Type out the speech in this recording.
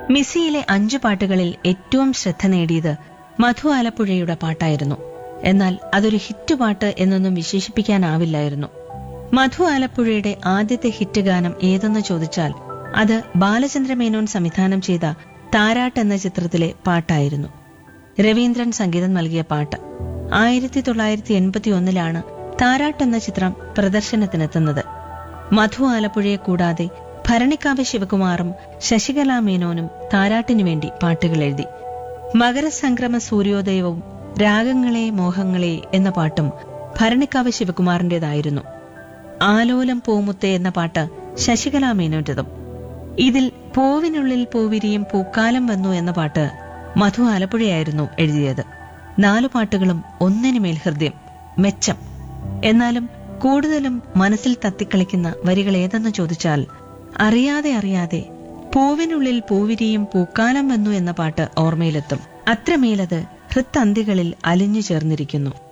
മിസ്സിയിലെ അഞ്ചു പാട്ടുകളിൽ ഏറ്റവും ശ്രദ്ധ നേടിയത് മധു ആലപ്പുഴയുടെ പാട്ടായിരുന്നു എന്നാൽ അതൊരു ഹിറ്റ് പാട്ട് എന്നൊന്നും വിശേഷിപ്പിക്കാനാവില്ലായിരുന്നു മധു ആലപ്പുഴയുടെ ആദ്യത്തെ ഹിറ്റ് ഗാനം ഏതെന്ന് ചോദിച്ചാൽ അത് ബാലചന്ദ്ര മേനോൻ സംവിധാനം ചെയ്ത താരാട്ട് എന്ന ചിത്രത്തിലെ പാട്ടായിരുന്നു രവീന്ദ്രൻ സംഗീതം നൽകിയ പാട്ട് ആയിരത്തി തൊള്ളായിരത്തി എൺപത്തി ഒന്നിലാണ് താരാട്ട് എന്ന ചിത്രം പ്രദർശനത്തിനെത്തുന്നത് മധു ആലപ്പുഴയെ കൂടാതെ ഭരണിക്കാവ് ശിവകുമാറും ശശികലാ മേനോനും താരാട്ടിനു വേണ്ടി പാട്ടുകൾ എഴുതി മകരസംക്രമ സൂര്യോദയവും രാഗങ്ങളെ മോഹങ്ങളെ എന്ന പാട്ടും ഭരണിക്കാവ് ശിവകുമാറിന്റേതായിരുന്നു ആലോലം പൂമുത്തെ എന്ന പാട്ട് ശശികലാ മേനോന്റേതും ഇതിൽ പൂവിനുള്ളിൽ പൂവിരിയും പൂക്കാലം വന്നു എന്ന പാട്ട് മധു ആലപ്പുഴയായിരുന്നു എഴുതിയത് നാലു പാട്ടുകളും ഒന്നിനുമേൽ ഹൃദയം മെച്ചം എന്നാലും കൂടുതലും മനസ്സിൽ തത്തിക്കളിക്കുന്ന വരികൾ ഏതെന്ന് ചോദിച്ചാൽ അറിയാതെ അറിയാതെ പൂവിനുള്ളിൽ പൂവിരിയും പൂക്കാലം വന്നു എന്ന പാട്ട് ഓർമ്മയിലെത്തും അത്രമേലത് ഹൃത്തന്തികളിൽ അലിഞ്ഞു ചേർന്നിരിക്കുന്നു